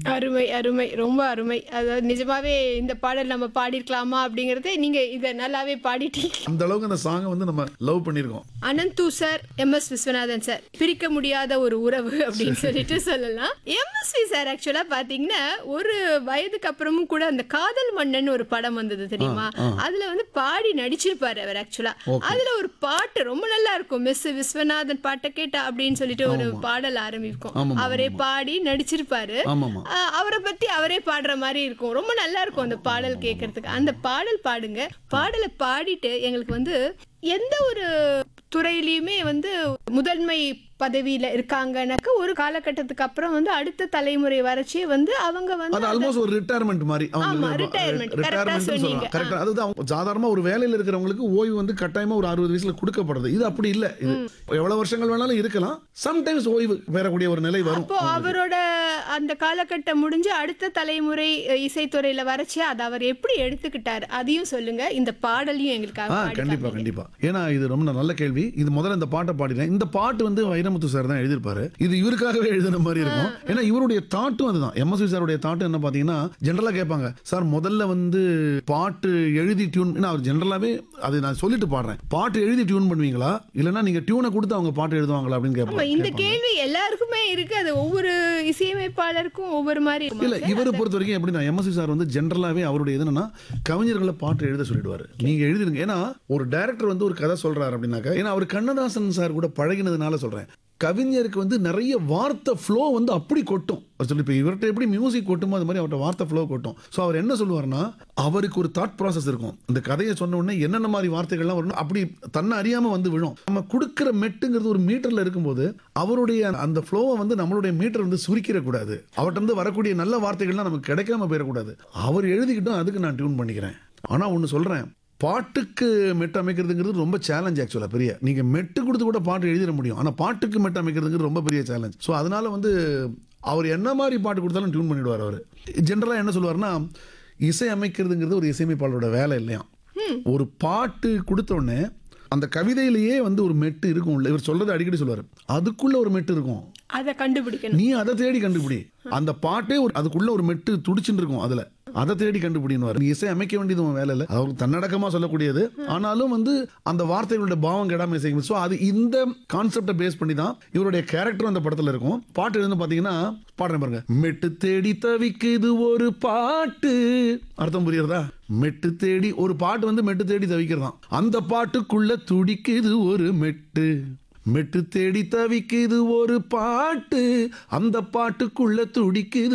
அருமை அருமை ரொம்ப அருமை அதாவது நிஜமாவே இந்த பாடல் நம்ம பாடியிருக்கலாமா அப்படிங்கறது நீங்க இதை நல்லாவே பாடிட்டீங்க அந்த அளவுக்கு அந்த சாங்கை வந்து நம்ம லவ் பண்ணியிருக்கோம் Ananthu sir M S Viswanathan sir பிரிக்க முடியாத ஒரு உறவு அப்படின்னு சொல்லிட்டு சொல்லலாம் எம்எஸ்வி சார் ஆக்சுவலா பாத்தீங்கன்னா ஒரு வயதுக்கு அப்புறமும் கூட அந்த காதல் மன்னன் ஒரு படம் வந்தது தெரியுமா அதுல வந்து பாடி நடிச்சிருப்பாரு அவர் ஆக்சுவலா அதுல ஒரு பாட்டு ரொம்ப நல்லா இருக்கும் மிஸ் விஸ்வநாதன் பாட்டை கேட்டா அப்படின்னு சொல்லிட்டு ஒரு பாடல் ஆரம்பிக்கும் ஆமாம், அவரே பாடி நடிச்சிருப்பாரு ஆமாம்மா ஆஹ் அவரை பத்தி அவரே பாடுற மாதிரி இருக்கும் ரொம்ப நல்லா இருக்கும் அந்த பாடல் கேட்கறதுக்கு அந்த பாடல் பாடுங்க பாடலை பாடிட்டு எங்களுக்கு வந்து எந்த ஒரு துறையிலயுமே வந்து முதன்மை பதவியில இருக்காங்கனாக்க ஒரு காலகட்டத்துக்கு அப்புறம் வந்து அடுத்த தலைமுறை வரைச்சே வந்து அவங்க வந்து அது ஆல்மோஸ்ட் ஒரு ரிட்டையர்மெண்ட் மாதிரி ஆமா, retirement. correct ஆ சொன்னீங்க. கரெக்டா அதுதான் அவங்க சாதாரணமா ஒரு வேலையில இருக்கிறவங்களுக்கு ஓய்வு வந்து கட்டாயமா ஒரு அறுபது வயசுல கொடுக்கப்படுது இது அப்படி இல்ல இது எவ்வளவு வருஷங்கள் வேணாலும் இருக்கலாம் சம்டைம்ஸ் ஓய்வு பெறக்கூடிய ஒரு நிலை வரும் அப்போ அவரோட அந்த காலகட்டம் முடிஞ்சு அடுத்த தலைமுறை அஹ், இசைத்துறையில வரைச்சே அதை அவர் எப்படி எடுத்துக்கிட்டாரு அதையும் சொல்லுங்க இந்த பாடலையும் எங்களுக்காக ஆ பாடி கண்டிப்பா காமிங்க. கண்டிப்பா ஏன்னா இது ரொம்ப நல்ல கேள்வி இது முதல்ல இந்த பாட்டை பாடினேன் இந்த பாட்டு வந்து வைரமுத்து சார் தான் எழுதியிருப்பாரு இது இவருக்காகவே எழுதின மாதிரி இருக்கும் ஏன்னா இவருடைய தாட்டும் அதுதான் எம்எஸ்வி சாருடைய தாட்டும் என்ன பாத்தீங்கன்னா ஜென்ரலா கேட்பாங்க சார் முதல்ல வந்து பாட்டு எழுதி டியூன் அவர் ஜென்ரலாவே அது நான் சொல்லிட்டு பாடுறேன் பாட்டு எழுதி டியூன் பண்ணுவீங்களா இல்லைன்னா நீங்க டியூனை கொடுத்து அவங்க பாட்டு எழுதுவாங்களா அப்படின்னு ஆமா கேட்பாங்க இந்த கேள்வி எல்லாருக்குமே இருக்கு அது ஒவ்வொரு இசையமைப்பாளருக்கும் ஒவ்வொரு மாதிரி இருக்குமா இல்ல சார்? இவரை பொறுத்த வரைக்கும் எப்படின்னா எம்எஸ்சி சார் வந்து ஜென்ரலாவே அவருடைய இது என்னன்னா கவிஞர்களை பாட்டு எழுத சொல்லிடுவாரு நீங்க எழுதிருங்க ஏன்னா ஒரு டைரக்டர் வந்து ஒரு கதை சொல்றாரு அப்படின்னாக்கா ஏன்னா அவர் கண்ணதாசன் சார் கூட பழகினதுனால சொல்றேன் கவிஞருக்கு வந்து நிறைய வார்த்தை ஃப்ளோ வந்து அப்படி கொட்டும் அவர் சொல்லி இப்போ இவர்கிட்ட எப்படி மியூசிக் கொட்டுமோ அது மாதிரி அவர்கிட்ட வார்த்தை ஃப்ளோ கொட்டும் ஸோ அவர் என்ன சொல்லுவார்னா அவருக்கு ஒரு தாட் ப்ராசஸ் இருக்கும் இந்த கதையை சொன்ன உடனே என்னென்ன மாதிரி வார்த்தைகள்லாம் வரணும் அப்படி தன்னை அறியாம வந்து விழும் நம்ம கொடுக்குற மெட்டுங்கிறது ஒரு மீட்டர்ல இருக்கும்போது அவருடைய அந்த ஃப்ளோவை வந்து நம்மளுடைய மீட்டர் வந்து சுருக்கிடக்கூடாது அவர்கிட்ட இருந்து வரக்கூடிய நல்ல வார்த்தைகள்லாம் நமக்கு கிடைக்காம போயிடக்கூடாது அவர் எழுதிக்கிட்டும் அதுக்கு நான் டியூன் பண்ணிக்கிறேன் ஆனா ஒன்று சொல்றேன் பாட்டுக்கு மெட்டு அமைக்கிறதுங்கிறது ரொம்ப சேலஞ்ச் ஆக்சுவலாக பெரிய நீங்கள் மெட்டு கொடுத்து கூட பாட்டு எழுதிட முடியும் ஆனால் பாட்டுக்கு மெட்டு அமைக்கிறதுங்கிறது ரொம்ப பெரிய சேலஞ்ச் ஸோ அதனால வந்து அவர் என்ன மாதிரி பாட்டு கொடுத்தாலும் டியூன் பண்ணிடுவார் அவர் ஜென்ரலாக என்ன சொல்லுவார்னா இசை அமைக்கிறதுங்கிறது ஒரு இசையமைப்பாளரோட வேலை இல்லையா ஒரு பாட்டு கொடுத்த உடனே அந்த கவிதையிலேயே வந்து ஒரு மெட்டு இருக்கும் உள்ள. இவர் சொல்றது அடிக்கடி சொல்லுவார் அதுக்குள்ள ஒரு மெட்டு இருக்கும் அதை கண்டுபிடிக்கணும் நீ அதை தேடி கண்டுபிடி அந்த பாட்டே ஒரு அதுக்குள்ள ஒரு மெட்டு துடிச்சுட்டு இருக்கும் அதுல அதை தேடி கண்டுபிடின்னு நீ இசை அமைக்க வேண்டியது உன் வேலை இல்லை அவர் தன்னடக்கமா சொல்லக்கூடியது ஆனாலும் வந்து அந்த வார்த்தைகளோட பாவம் கெடாம இசைக்கும் ஸோ அது இந்த கான்செப்டை பேஸ் பண்ணி தான் இவருடைய கேரக்டர் அந்த படத்துல இருக்கும் பாட்டு எழுந்து பாத்தீங்கன்னா பாடுறேன் பாருங்க மெட்டு தேடி தவிக்குது ஒரு பாட்டு அர்த்தம் புரியுறதா மெட்டு தேடி ஒரு பாட்டு வந்து மெட்டு தேடி தவிக்கிறதாம் அந்த பாட்டுக்குள்ள துடிக்குது ஒரு மெட்டு மெட்டு தேடி தவிக்குது ஒரு பாட்டு அந்த பாட்டுக்குள்ள துடிக்குது